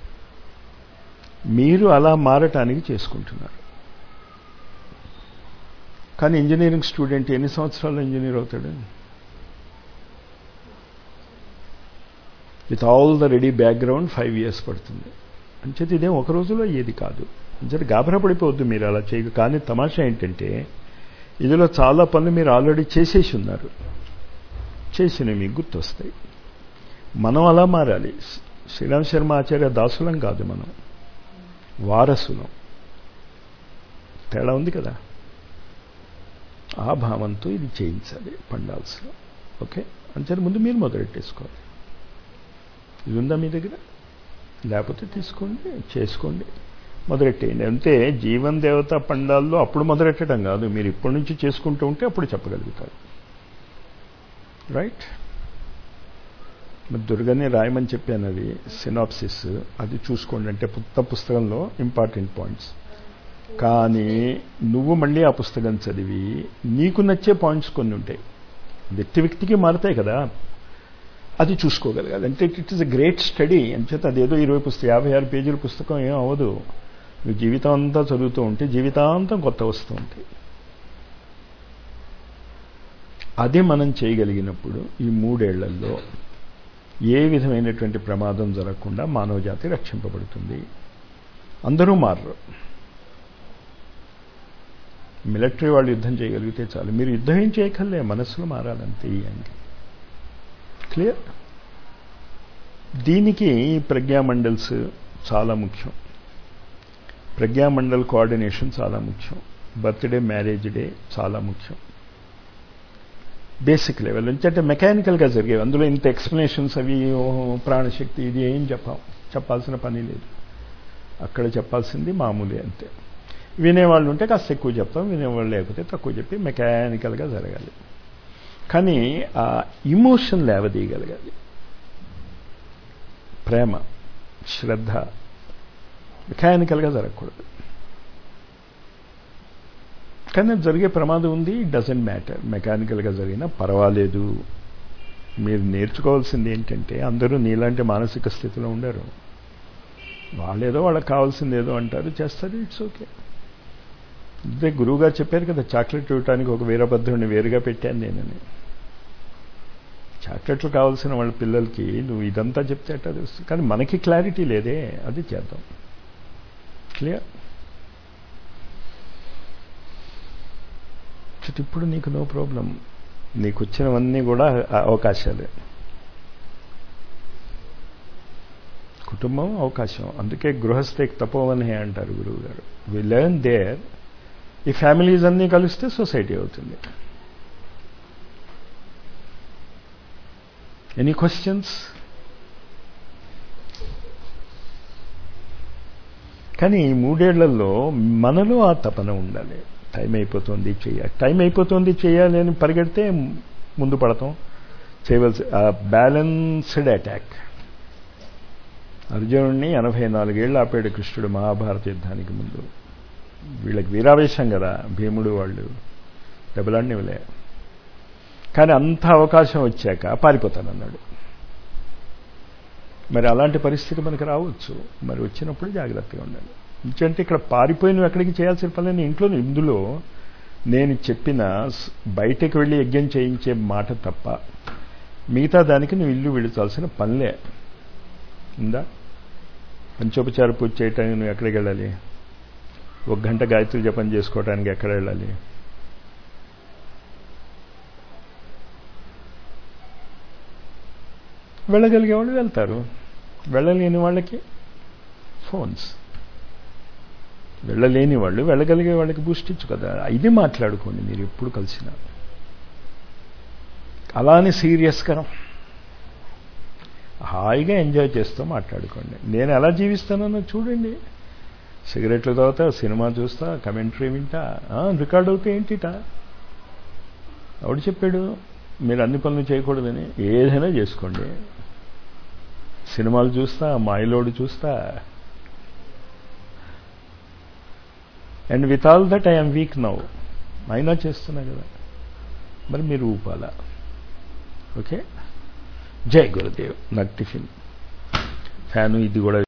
మీరు అలా మారటానికి చేసుకుంటున్నారు కానీ ఇంజనీరింగ్ స్టూడెంట్ ఎన్ని సంవత్సరాలు ఇంజనీర్ అవుతాడు with all the ready background five years పడుతుంది అంచేది ఇదేం ఒక రోజులో ఏది కాదు అంచేది గాబరా పడిపోవద్దు మీరు అలా చేయక కానీ తమాషా ఏంటంటే ఇందులో చాలా పనులు మీరు ఆల్రెడీ చేసేసి ఉన్నారు చేసినవి మీకు గుర్తొస్తాయి మనం అలా మారాలి శ్రీరామ్ శర్మ ఆచార్య దాసులం కాదు మనం వారసులం తేడా ఉంది కదా ఆ భావంతో ఇది చేయించాలి పండాల్స్లో ఓకే అంతే ముందు మీరు మొదలెట్టేసుకోవాలి ఇది ఉందా మీ దగ్గర లేకపోతే తీసుకోండి చేసుకోండి మొదలెట్టేయండి అంటే జీవన్ దేవత పండాల్లో అప్పుడు మొదలెట్టడం కాదు మీరు ఇప్పటి నుంచి చేసుకుంటూ ఉంటే అప్పుడు చెప్పగలుగుతారు రైట్ మరి దుర్గని రాయమని చెప్పాను అది సినాప్సిస్ అది చూసుకోండి అంటే పుత్త పుస్తకంలో ఇంపార్టెంట్ పాయింట్స్ కానీ నువ్వు మళ్ళీ ఆ పుస్తకం చదివి నీకు నచ్చే పాయింట్స్ కొన్ని ఉంటాయి వ్యక్తి వ్యక్తికి మారుతాయి కదా అది చూసుకోగలగాలి అంటే it is a great study అంచేత అదేదో ఇరవై పుస్తకం యాభై ఆరు పేజీల పుస్తకం ఏం అవ్వదు నువ్వు జీవితం అంతా చదువుతూ ఉంటే జీవితాంతం కొత్త వస్తూ ఉంటాయి అది మనం చేయగలిగినప్పుడు ఈ మూడేళ్లలో ఏ విధమైనటువంటి ప్రమాదం జరగకుండా మానవ జాతి రక్షింపబడుతుంది అందరూ మారరు మిలిటరీ వాళ్ళు యుద్ధం చేయగలిగితే చాలు మీరు యుద్ధం ఏం చేయకలే మనస్సులో మారాలంతే ఈ యాంగిల్ క్లియర్ దీనికి ప్రజ్ఞామండల్స్ చాలా ముఖ్యం ప్రజ్ఞామండల్ కోఆర్డినేషన్ చాలా ముఖ్యం బర్త్డే మ్యారేజ్ డే చాలా ముఖ్యం బేసిక్ లెవెల్ నుంచి అంటే మెకానికల్గా జరిగేవి అందులో ఇంత ఎక్స్ప్లెనేషన్స్ అవి ఓహో, ప్రాణశక్తి ఇది ఏం చెప్పాం చెప్పాల్సిన పని లేదు అక్కడ చెప్పాల్సింది మామూలే అంతే వినేవాళ్ళు ఉంటే కాస్త ఎక్కువ చెప్తాం వినేవాళ్ళు లేకపోతే తక్కువ చెప్పి మెకానికల్గా జరగాలి కానీ ఆ ఇమోషన్ లేవదీయగలగాలి ప్రేమ శ్రద్ధ మెకానికల్గా జరగకూడదు కానీ అది జరిగే ప్రమాదం ఉంది ఇట్ డజంట్ మ్యాటర్ మెకానికల్గా జరిగినా పర్వాలేదు మీరు నేర్చుకోవాల్సింది ఏంటంటే అందరూ నీలాంటి మానసిక స్థితిలో ఉండరు వాళ్ళేదో వాళ్ళకి కావాల్సింది ఏదో అంటారు చేస్తారు ఇట్స్ ఓకే ఇదే గురువుగారు చెప్పారు కదా చాక్లెట్ ఇవ్వటానికి ఒక వీరభద్రుడిని వేరుగా పెట్టాను నేనని చాక్లెట్లు కావాల్సిన వాళ్ళ పిల్లలకి నువ్వు ఇదంతా చెప్తే అట్టా తెలుస్తుంది కానీ మనకి క్లారిటీ లేదే అది చేద్దాం క్లియర్ ఇప్పుడు నీకు నో ప్రాబ్లం నీకు వచ్చినవన్నీ కూడా అవకాశాలే కుటుంబం అవకాశం అందుకే గృహస్థికి తపోవనే అంటారు గురువు గారు వి లెర్న్ దేర్ ఈ ఫ్యామిలీస్ అన్నీ కలిస్తే సొసైటీ అవుతుంది ఎనీ క్వశ్చన్స్ కానీ ఈ మూడేళ్లలో మనలో ఆ తపన ఉండాలి టైం అయిపోతుంది చేయాలి టైం అయిపోతుంది చేయాలి అని పరిగెడితే ముందు పడతాం చేయవలసి బ్యాలెన్స్డ్ అటాక్ అర్జునుడిని ఎనభై నాలుగేళ్ళు ఆపాడు కృష్ణుడు మహాభారత యుద్ధానికి ముందు వీళ్ళకి వీరావేశం కదా భీముడు వాళ్ళు దెబ్బలాడినివ్వలే కానీ అంత అవకాశం వచ్చాక పారిపోతానన్నాడు మరి అలాంటి పరిస్థితి మనకు రావచ్చు మరి వచ్చినప్పుడు జాగ్రత్తగా ఉండాలి ఎందుకంటే ఇక్కడ పారిపోయి నువ్వు ఎక్కడికి చేయాల్సిన పని ఇంట్లో ఇందులో నేను చెప్పిన బయటకు వెళ్ళి యజ్ఞం చేయించే మాట తప్ప మిగతా దానికి నువ్వు ఇల్లు విడిచాల్సిన పనిలే ఉందా పంచోపచార పూజ చేయటానికి నువ్వు ఎక్కడికి వెళ్ళాలి ఒక గంట గాయత్రి జపం చేసుకోవడానికి ఎక్కడ వెళ్ళాలి వెళ్ళగలిగే వాళ్ళు వెళ్తారు వెళ్ళలేని వాళ్ళకి ఫోన్స్ వెళ్ళలేని వాళ్ళు వెళ్ళగలిగే వాళ్ళకి బూస్ట్ ఇచ్చు కదా ఇది మాట్లాడుకోండి మీరు ఎప్పుడు కలిసినా అలానే సీరియస్కరం హాయిగా ఎంజాయ్ చేస్తూ మాట్లాడుకోండి నేను ఎలా జీవిస్తానో చూడండి సిగరెట్లు తాగుతా సినిమా చూస్తా కమెంటరీ వింటా రికార్డ్ అవుతే ఏంటిట ఎవడు చెప్పాడు మీరు అన్ని పనులు చేయకూడదని ఏదైనా చేసుకోండి సినిమాలు చూస్తా మాయలోడు చూస్తా and with all that I'm weak now అయినా చేస్తున్నా కదా మరి మీరు ఊపాలా ఓకే జై గురుదేవ్ నాకు టిఫిన్ ఫ్యాను ఇది కూడా